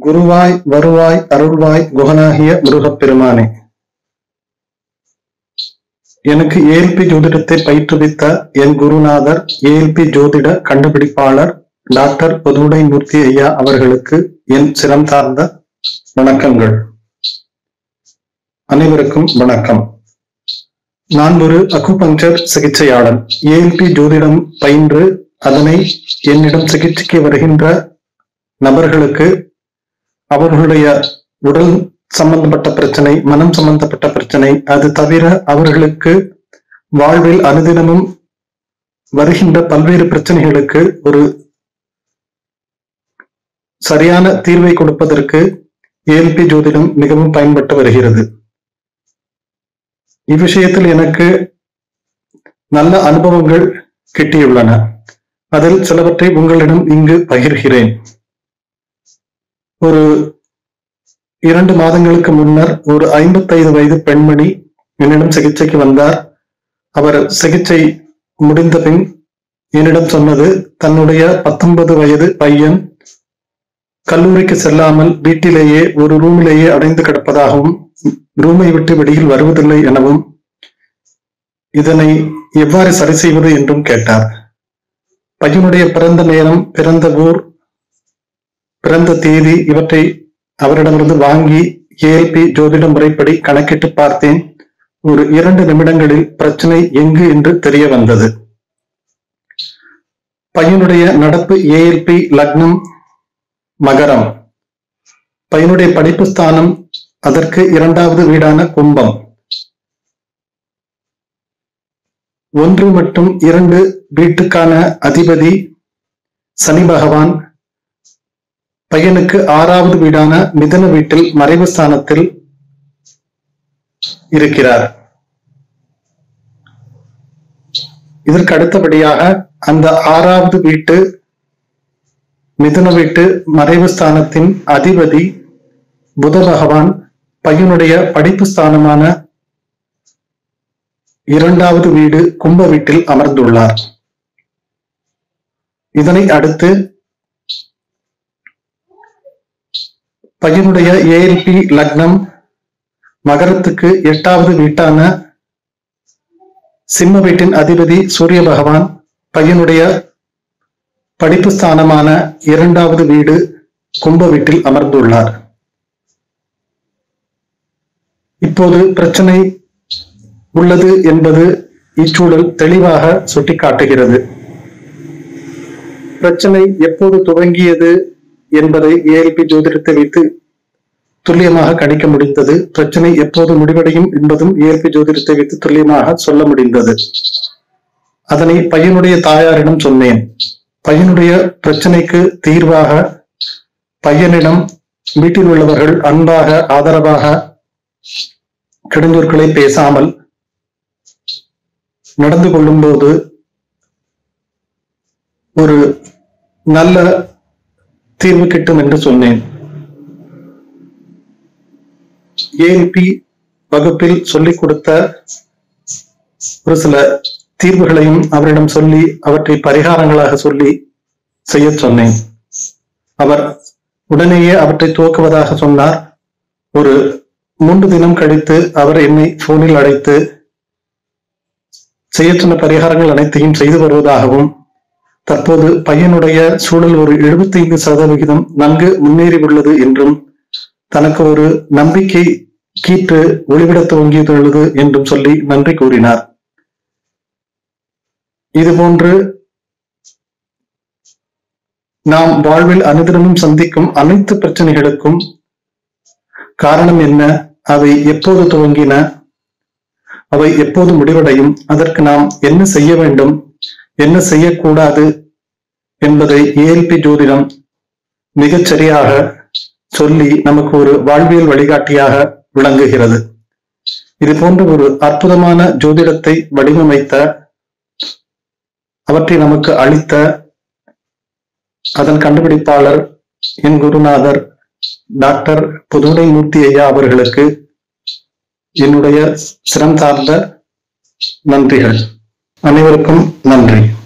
குருவாய் வருவாய் அருள்வாய் குகனாகிய முருகப்பெருமானே எனக்கு ஏஎல்பி ஜோதிடத்தை பயிற்றுவித்த என் குருநாதர் ஏஎல்பி ஜோதிட கண்டுபிடிப்பாளர் டாக்டர் பொதுவுடை மூர்த்தி ஐயா அவர்களுக்கு என் சிரம் சார்ந்த வணக்கங்கள் அனைவருக்கும் வணக்கம் நான் ஒரு அக்குபஞ்சர் சிகிச்சையாளன் ஏஎல்பி ஜோதிடம் பயின்று அதனை என்னிடம் சிகிச்சைக்கு வருகின்ற நபர்களுக்கு அவர்களுடைய உடல் சம்பந்தப்பட்ட பிரச்சனை மனம் சம்பந்தப்பட்ட பிரச்சனை அது தவிர அவர்களுக்கு வாழ்வில் அனுதினமும் வருகின்ற பல்வேறு பிரச்சனைகளுக்கு ஒரு சரியான தீர்வை கொடுப்பதற்கு ஏஎல்பி ஜோதிடம் மிகவும் பயன்பட்டு வருகிறது இவ்விஷயத்தில் எனக்கு நல்ல அனுபவங்கள் கிட்டியுள்ளன அதில் சிலவற்றை உங்களிடம் இங்கு பகிர்கிறேன் ஒரு இரண்டு மாதங்களுக்கு முன்னர் ஒரு ஐம்பத்தைந்து வயது பெண்மணி என்னிடம் சிகிச்சைக்கு வந்தார் அவர் சிகிச்சை முடிந்த பின் என்னிடம் சொன்னது தன்னுடைய பத்தொன்பது வயது பையன் கல்லூரிக்கு செல்லாமல் வீட்டிலேயே ஒரு ரூமிலேயே அடைந்து கிடப்பதாகவும் ரூமை விட்டு வெளியில் வருவதில்லை எனவும் இதனை எவ்வாறு சரி செய்வது என்றும் கேட்டார் பையனுடைய பிறந்த நேரம் பிறந்த ஊர் பிறந்த தேதி இவற்றை அவரிடமிருந்து வாங்கி ஏஎல்பி ஜோதிட முறைப்படி கணக்கிட்டு பார்த்தேன் ஒரு இரண்டு நிமிடங்களில் பிரச்சனை எங்கு என்று தெரிய வந்தது பையனுடைய நடப்பு ஏஎல்பி லக்னம் மகரம் பையனுடைய படிப்பு ஸ்தானம் அதற்கு இரண்டாவது வீடான கும்பம் ஒன்று மற்றும் இரண்டு வீட்டுக்கான அதிபதி சனி பகவான் பையனுக்கு ஆறாவது வீடான மிதன வீட்டில் மறைவு ஸ்தானத்தில் இருக்கிறார் இதற்கு அடுத்தபடியாக அந்த ஆறாவது வீட்டு மிதுன வீட்டு மறைவு ஸ்தானத்தின் அதிபதி புத பகவான் பையனுடைய படிப்பு ஸ்தானமான இரண்டாவது வீடு கும்ப வீட்டில் அமர்ந்துள்ளார் இதனை அடுத்து பையனுடைய ஏஎல்பி லக்னம் மகரத்துக்கு எட்டாவது வீட்டான சிம்ம வீட்டின் அதிபதி சூரிய பகவான் பையனுடைய படிப்பு ஸ்தானமான இரண்டாவது வீடு கும்ப வீட்டில் அமர்ந்துள்ளார் இப்போது பிரச்சனை உள்ளது என்பது இச்சூழல் தெளிவாக சுட்டிக்காட்டுகிறது பிரச்சனை எப்போது துவங்கியது என்பதை ஏஎல்பி ஜோதிடத்தை வைத்து துல்லியமாக கணிக்க முடிந்தது பிரச்சனை எப்போது முடிவடையும் என்பதும் ஏஎல்பி ஜோதிடத்தை வைத்து துல்லியமாக சொல்ல முடிந்தது அதனை பையனுடைய தாயாரிடம் சொன்னேன் பையனுடைய பிரச்சனைக்கு தீர்வாக பையனிடம் வீட்டில் உள்ளவர்கள் அன்பாக ஆதரவாக கெடுஞ்சொற்களை பேசாமல் நடந்து கொள்ளும்போது ஒரு நல்ல தீர்வு கிட்டும் என்று சொன்னேன் ஏஎல்பி வகுப்பில் சொல்லிக் கொடுத்த ஒரு சில தீர்வுகளையும் அவரிடம் சொல்லி அவற்றை பரிகாரங்களாக சொல்லி செய்ய சொன்னேன் அவர் உடனேயே அவற்றை துவக்குவதாக சொன்னார் ஒரு மூன்று தினம் கழித்து அவர் என்னை போனில் அழைத்து செய்ய சொன்ன பரிகாரங்கள் அனைத்தையும் செய்து வருவதாகவும் தற்போது பையனுடைய சூழல் ஒரு எழுபத்தைந்து சதவிகிதம் நன்கு முன்னேறி உள்ளது என்றும் தனக்கு ஒரு நம்பிக்கை கீற்று ஒளிவிட துவங்கியுள்ளது என்றும் சொல்லி நன்றி கூறினார் இதுபோன்று நாம் வாழ்வில் அனுதினமும் சந்திக்கும் அனைத்து பிரச்சனைகளுக்கும் காரணம் என்ன அவை எப்போது துவங்கின அவை எப்போது முடிவடையும் அதற்கு நாம் என்ன செய்ய வேண்டும் என்ன செய்யக்கூடாது என்பதை ஏஎல்பி ஜோதிடம் மிகச் சரியாக சொல்லி நமக்கு ஒரு வாழ்வியல் வழிகாட்டியாக விளங்குகிறது இது போன்ற ஒரு அற்புதமான ஜோதிடத்தை வடிவமைத்த அவற்றை நமக்கு அளித்த அதன் கண்டுபிடிப்பாளர் என் குருநாதர் டாக்டர் புதுடை மூர்த்தி ஐயா அவர்களுக்கு என்னுடைய சிரம் சார்ந்த நன்றிகள் அனைவருக்கும் நன்றி